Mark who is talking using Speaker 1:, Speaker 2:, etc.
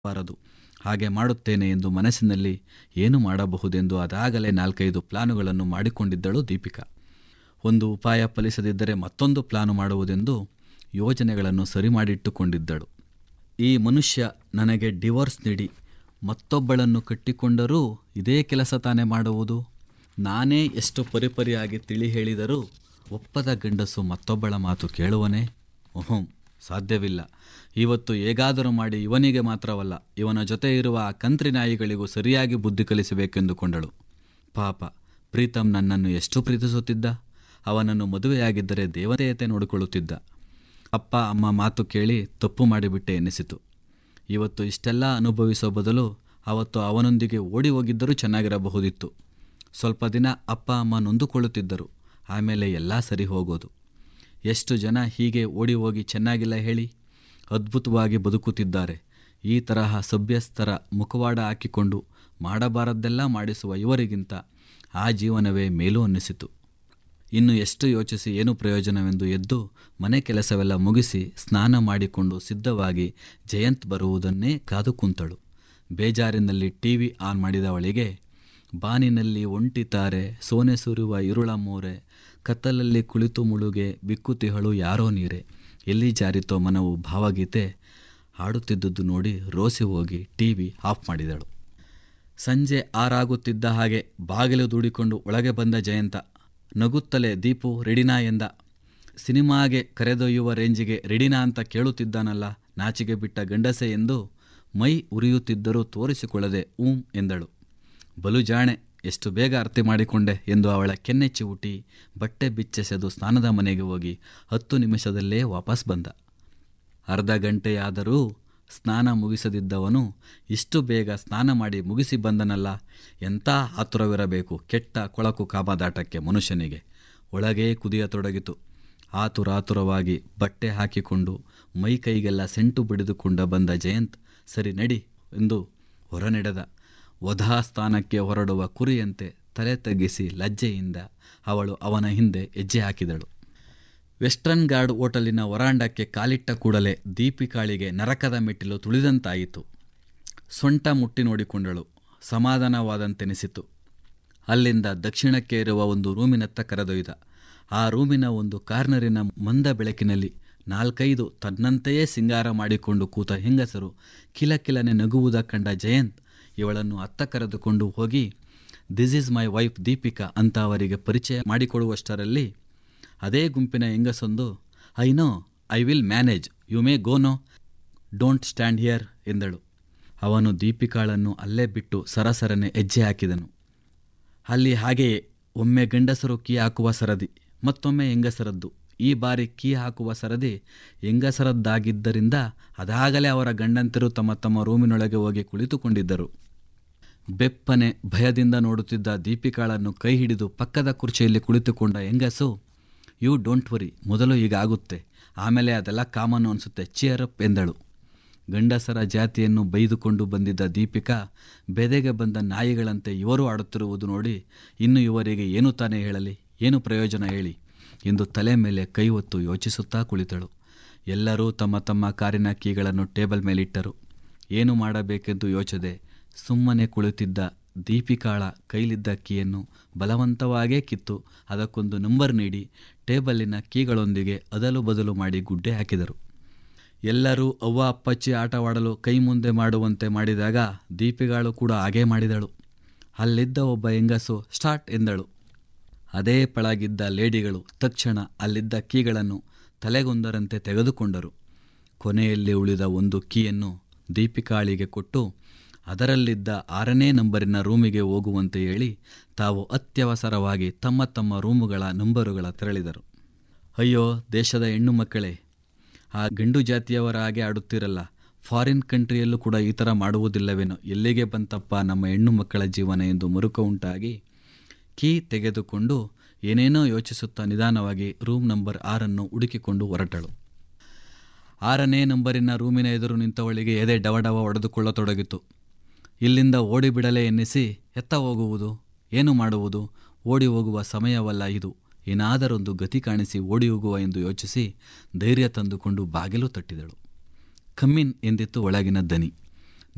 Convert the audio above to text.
Speaker 1: ಬಾರದು ಹಾಗೆ ಮಾಡುತ್ತೇನೆ ಎಂದು ಮನಸ್ಸಿನಲ್ಲಿ ಏನು ಮಾಡಬಹುದೆಂದು ಅದಾಗಲೇ ನಾಲ್ಕೈದು ಪ್ಲಾನುಗಳನ್ನು ಮಾಡಿಕೊಂಡಿದ್ದಳು ದೀಪಿಕಾ ಒಂದು ಉಪಾಯ ಫಲಿಸದಿದ್ದರೆ ಮತ್ತೊಂದು ಪ್ಲಾನು ಮಾಡುವುದೆಂದು ಯೋಜನೆಗಳನ್ನು ಸರಿ ಮಾಡಿಟ್ಟುಕೊಂಡಿದ್ದಳು ಈ ಮನುಷ್ಯ ನನಗೆ ಡಿವೋರ್ಸ್ ನೀಡಿ ಮತ್ತೊಬ್ಬಳನ್ನು ಕಟ್ಟಿಕೊಂಡರೂ ಇದೇ ಕೆಲಸ ತಾನೇ ಮಾಡುವುದು ನಾನೇ ಎಷ್ಟು ಪರಿಪರಿಯಾಗಿ ತಿಳಿ ಹೇಳಿದರೂ ಒಪ್ಪದ ಗಂಡಸು ಮತ್ತೊಬ್ಬಳ ಮಾತು ಕೇಳುವನೇ ಓಹಂ ಸಾಧ್ಯವಿಲ್ಲ ಇವತ್ತು ಹೇಗಾದರೂ ಮಾಡಿ ಇವನಿಗೆ ಮಾತ್ರವಲ್ಲ ಇವನ ಜೊತೆ ಇರುವ ಆ ಕಂತ್ರಿ ನಾಯಿಗಳಿಗೂ ಸರಿಯಾಗಿ ಬುದ್ಧಿ ಕಲಿಸಬೇಕೆಂದುಕೊಂಡಳು ಪಾಪ ಪ್ರೀತಮ್ ನನ್ನನ್ನು ಎಷ್ಟು ಪ್ರೀತಿಸುತ್ತಿದ್ದ ಅವನನ್ನು ಮದುವೆಯಾಗಿದ್ದರೆ ದೇವತೆಯತೆ ನೋಡಿಕೊಳ್ಳುತ್ತಿದ್ದ ಅಪ್ಪ ಅಮ್ಮ ಮಾತು ಕೇಳಿ ತಪ್ಪು ಮಾಡಿಬಿಟ್ಟೆ ಎನಿಸಿತು ಇವತ್ತು ಇಷ್ಟೆಲ್ಲ ಅನುಭವಿಸೋ ಬದಲು ಅವತ್ತು ಅವನೊಂದಿಗೆ ಓಡಿ ಹೋಗಿದ್ದರೂ ಚೆನ್ನಾಗಿರಬಹುದಿತ್ತು ಸ್ವಲ್ಪ ದಿನ ಅಪ್ಪ ಅಮ್ಮ ನೊಂದುಕೊಳ್ಳುತ್ತಿದ್ದರು ಆಮೇಲೆ ಎಲ್ಲ ಸರಿ ಹೋಗೋದು ಎಷ್ಟು ಜನ ಹೀಗೆ ಓಡಿ ಹೋಗಿ ಚೆನ್ನಾಗಿಲ್ಲ ಹೇಳಿ ಅದ್ಭುತವಾಗಿ ಬದುಕುತ್ತಿದ್ದಾರೆ ಈ ತರಹ ಸಭ್ಯಸ್ಥರ ಮುಖವಾಡ ಹಾಕಿಕೊಂಡು ಮಾಡಬಾರದ್ದೆಲ್ಲ ಮಾಡಿಸುವ ಇವರಿಗಿಂತ ಆ ಜೀವನವೇ ಮೇಲೂ ಅನ್ನಿಸಿತು ಇನ್ನು ಎಷ್ಟು ಯೋಚಿಸಿ ಏನು ಪ್ರಯೋಜನವೆಂದು ಎದ್ದು ಮನೆ ಕೆಲಸವೆಲ್ಲ ಮುಗಿಸಿ ಸ್ನಾನ ಮಾಡಿಕೊಂಡು ಸಿದ್ಧವಾಗಿ ಜಯಂತ್ ಬರುವುದನ್ನೇ ಕಾದು ಕುಂತಳು ಬೇಜಾರಿನಲ್ಲಿ ಟಿ ವಿ ಆನ್ ಮಾಡಿದವಳಿಗೆ ಬಾನಿನಲ್ಲಿ ಒಂಟಿತಾರೆ ಸೋನೆ ಸುರಿಯುವ ಇರುಳ ಮೂರೆ ಕತ್ತಲಲ್ಲಿ ಕುಳಿತು ಮುಳುಗೆ ಬಿಕ್ಕುತಿಹಳು ಯಾರೋ ನೀರೆ ಎಲ್ಲಿ ಜಾರಿತೋ ಮನವು ಭಾವಗೀತೆ ಹಾಡುತ್ತಿದ್ದುದು ನೋಡಿ ರೋಸಿ ಹೋಗಿ ಟಿ ವಿ ಆಫ್ ಮಾಡಿದಳು ಸಂಜೆ ಆರಾಗುತ್ತಿದ್ದ ಹಾಗೆ ಬಾಗಿಲು ದೂಡಿಕೊಂಡು ಒಳಗೆ ಬಂದ ಜಯಂತ ನಗುತ್ತಲೇ ದೀಪು ರೆಡಿನಾ ಎಂದ ಸಿನಿಮಾಗೆ ಕರೆದೊಯ್ಯುವ ರೇಂಜಿಗೆ ರೆಡಿನಾ ಅಂತ ಕೇಳುತ್ತಿದ್ದಾನಲ್ಲ ನಾಚಿಗೆ ಬಿಟ್ಟ ಗಂಡಸೆ ಎಂದು ಮೈ ಉರಿಯುತ್ತಿದ್ದರೂ ತೋರಿಸಿಕೊಳ್ಳದೆ ಊಂ ಎಂದಳು ಬಲು ಜಾಣೆ ಎಷ್ಟು ಬೇಗ ಅರ್ಥ ಮಾಡಿಕೊಂಡೆ ಎಂದು ಅವಳ ಕೆನ್ನೆ ಚಿವುಟಿ ಬಟ್ಟೆ ಬಿಚ್ಚೆಸೆದು ಸ್ನಾನದ ಮನೆಗೆ ಹೋಗಿ ಹತ್ತು ನಿಮಿಷದಲ್ಲೇ ವಾಪಸ್ ಬಂದ ಅರ್ಧ ಗಂಟೆಯಾದರೂ ಸ್ನಾನ ಮುಗಿಸದಿದ್ದವನು ಇಷ್ಟು ಬೇಗ ಸ್ನಾನ ಮಾಡಿ ಮುಗಿಸಿ ಬಂದನಲ್ಲ ಎಂಥ ಆತುರವಿರಬೇಕು ಕೆಟ್ಟ ಕೊಳಕು ಕಾಮದಾಟಕ್ಕೆ ಮನುಷ್ಯನಿಗೆ ಒಳಗೇ ಕುದಿಯತೊಡಗಿತು ಆತುರಾತುರವಾಗಿ ಬಟ್ಟೆ ಹಾಕಿಕೊಂಡು ಮೈ ಕೈಗೆಲ್ಲ ಸೆಂಟು ಬಿಡಿದುಕೊಂಡ ಬಂದ ಜಯಂತ್ ಸರಿ ನಡಿ ಎಂದು ಹೊರನೆಡೆದ ವಧಾ ಸ್ಥಾನಕ್ಕೆ ಹೊರಡುವ ಕುರಿಯಂತೆ ತಲೆ ತಗ್ಗಿಸಿ ಲಜ್ಜೆಯಿಂದ ಅವಳು ಅವನ ಹಿಂದೆ ಹೆಜ್ಜೆ ಹಾಕಿದಳು ವೆಸ್ಟರ್ನ್ ಗಾರ್ಡ್ ಹೋಟಲಿನ ವರಾಂಡಕ್ಕೆ ಕಾಲಿಟ್ಟ ಕೂಡಲೇ ದೀಪಿಕಾಳಿಗೆ ನರಕದ ಮೆಟ್ಟಿಲು ತುಳಿದಂತಾಯಿತು ಸೊಂಟ ಮುಟ್ಟಿ ನೋಡಿಕೊಂಡಳು ಸಮಾಧಾನವಾದಂತೆನಿಸಿತು ಅಲ್ಲಿಂದ ದಕ್ಷಿಣಕ್ಕೆ ಇರುವ ಒಂದು ರೂಮಿನತ್ತ ಕರೆದೊಯ್ದ ಆ ರೂಮಿನ ಒಂದು ಕಾರ್ನರಿನ ಮಂದ ಬೆಳಕಿನಲ್ಲಿ ನಾಲ್ಕೈದು ತನ್ನಂತೆಯೇ ಸಿಂಗಾರ ಮಾಡಿಕೊಂಡು ಕೂತ ಹೆಂಗಸರು ಕಿಲಕಿಲನೆ ನಗುವುದ ಕಂಡ ಜಯಂತ್ ಇವಳನ್ನು ಅತ್ತ ಕರೆದುಕೊಂಡು ಹೋಗಿ this is my wife Deepika ಅಂತ ಅವರಿಗೆ ಪರಿಚಯ ಮಾಡಿಕೊಡುವಷ್ಟರಲ್ಲಿ ಅದೇ ಗುಂಪಿನ ಹೆಂಗಸೊಂದು I know I will manage you may go no don't stand here ಎಂದಳು ಅವನು ದೀಪಿಕಾಳನ್ನು ಅಲ್ಲೇ ಬಿಟ್ಟು ಸರಸರನೆ ಹೆಜ್ಜೆ ಹಾಕಿದನು ಅಲ್ಲಿ ಹಾಗೆಯೇ ಒಮ್ಮೆ ಗಂಡಸರು ಕೀ ಹಾಕುವ ಸರದಿ ಮತ್ತೊಮ್ಮೆ ಹೆಂಗಸರದ್ದು ಈ ಬಾರಿ ಕೀ ಹಾಕುವ ಸರದಿ ಹೆಂಗಸರದ್ದಾಗಿದ್ದರಿಂದ ಅದಾಗಲೇ ಅವರ ಗಂಡಂತಿರು ತಮ್ಮ ತಮ್ಮ ರೂಮಿನೊಳಗೆ ಹೋಗಿ ಕುಳಿತುಕೊಂಡಿದ್ದರು ಬೆಪ್ಪನೆ ಭಯದಿಂದ ನೋಡುತ್ತಿದ್ದ ದೀಪಿಕಾಳನ್ನು ಕೈ ಹಿಡಿದು ಪಕ್ಕದ ಕುರ್ಚಿಯಲ್ಲಿ ಕುಳಿತುಕೊಂಡ ಹೆಂಗಸು ಯು ಡೋಂಟ್ ವರಿ ಮೊದಲು ಈಗ ಆಗುತ್ತೆ ಆಮೇಲೆ ಅದೆಲ್ಲ ಕಾಮನ್ ಅನಿಸುತ್ತೆ ಚಿಯರಪ್ ಎಂದಳು ಗಂಡಸರ ಜಾತಿಯನ್ನು ಬೈದುಕೊಂಡು ಬಂದಿದ್ದ ದೀಪಿಕಾ ಬೆದೆಗೆ ಬಂದ ನಾಯಿಗಳಂತೆ ಇವರು ಆಡುತ್ತಿರುವುದು ನೋಡಿ ಇನ್ನು ಇವರಿಗೆ ಏನು ತಾನೇ ಹೇಳಲಿ ಏನು ಪ್ರಯೋಜನ ಹೇಳಿ ಎಂದು ತಲೆ ಮೇಲೆ ಕೈ ಹೊತ್ತು ಯೋಚಿಸುತ್ತಾ ಕುಳಿತಳು ಎಲ್ಲರೂ ತಮ್ಮ ತಮ್ಮ ಕಾರಿನ ಕೀಗಳನ್ನು ಟೇಬಲ್ ಮೇಲಿಟ್ಟರು ಏನು ಮಾಡಬೇಕೆಂದು ಯೋಚದೆ ಸುಮ್ಮನೆ ಕುಳಿತಿದ್ದ ದೀಪಿಕಾಳ ಕೈಲಿದ್ದ ಕೀಯನ್ನು ಬಲವಂತವಾಗೇ ಕಿತ್ತು ಅದಕ್ಕೊಂದು ನಂಬರ್ ನೀಡಿ ಟೇಬಲಿನ ಕೀಗಳೊಂದಿಗೆ ಅದಲು ಬದಲು ಮಾಡಿ ಗುಡ್ಡೆ ಹಾಕಿದರು ಎಲ್ಲರೂ ಅವ್ವ ಅಪ್ಪಚ್ಚಿ ಆಟವಾಡಲು ಕೈ ಮುಂದೆ ಮಾಡುವಂತೆ ಮಾಡಿದಾಗ ದೀಪಿಗಾಳು ಕೂಡ ಹಾಗೇ ಮಾಡಿದಳು ಅಲ್ಲಿದ್ದ ಒಬ್ಬ ಹೆಂಗಸು ಸ್ಟಾರ್ಟ್ ಎಂದಳು ಅದೇ ಪಳಗಿದ್ದ ಲೇಡಿಗಳು ತಕ್ಷಣ ಅಲ್ಲಿದ್ದ ಕೀಗಳನ್ನು ತಲೆಗೊಂದರಂತೆ ತೆಗೆದುಕೊಂಡರು ಕೊನೆಯಲ್ಲಿ ಉಳಿದ ಒಂದು ಕೀಯನ್ನು ದೀಪಿಕಾಳಿಗೆ ಕೊಟ್ಟು ಅದರಲ್ಲಿದ್ದ ಆರನೇ ನಂಬರಿನ ರೂಮಿಗೆ ಹೋಗುವಂತೆ ಹೇಳಿ ತಾವು ಅತ್ಯವಸರವಾಗಿ ತಮ್ಮ ತಮ್ಮ ರೂಮುಗಳ ನಂಬರುಗಳ ತೆರಳಿದರು ಅಯ್ಯೋ ದೇಶದ ಹೆಣ್ಣು ಮಕ್ಕಳೇ ಆ ಗಂಡು ಜಾತಿಯವರ ಹಾಗೆ ಆಡುತ್ತಿರಲ್ಲ ಫಾರಿನ್ ಕಂಟ್ರಿಯಲ್ಲೂ ಕೂಡ ಈ ಥರ ಮಾಡುವುದಿಲ್ಲವೇನೋ ಎಲ್ಲಿಗೆ ಬಂತಪ್ಪ ನಮ್ಮ ಹೆಣ್ಣು ಮಕ್ಕಳ ಜೀವನ ಎಂದು ಮರುಕ ಉಂಟಾಗಿ ಕೀ ತೆಗೆದುಕೊಂಡು ಏನೇನೋ ಯೋಚಿಸುತ್ತಾ ನಿಧಾನವಾಗಿ ರೂಮ್ ನಂಬರ್ ಆರನ್ನು ಹುಡುಕಿಕೊಂಡು ಹೊರಟಳು ಆರನೇ ನಂಬರಿನ ರೂಮಿನ ಎದುರು ನಿಂತವಳಿಗೆ ಎದೆ ಡವಡವ ಹೊಡೆದುಕೊಳ್ಳತೊಡಗಿತು ಇಲ್ಲಿಂದ ಓಡಿಬಿಡಲೇ ಎನ್ನಿಸಿ ಎತ್ತ ಹೋಗುವುದು ಏನು ಮಾಡುವುದು ಓಡಿ ಹೋಗುವ ಸಮಯವಲ್ಲ ಇದು ಏನಾದರೊಂದು ಗತಿ ಕಾಣಿಸಿ ಓಡಿ ಹೋಗುವ ಎಂದು ಯೋಚಿಸಿ ಧೈರ್ಯ ತಂದುಕೊಂಡು ಬಾಗಿಲು ತಟ್ಟಿದಳು ಕಮ್ಮಿನ್ ಎಂದಿತ್ತು ಒಳಗಿನ ದನಿ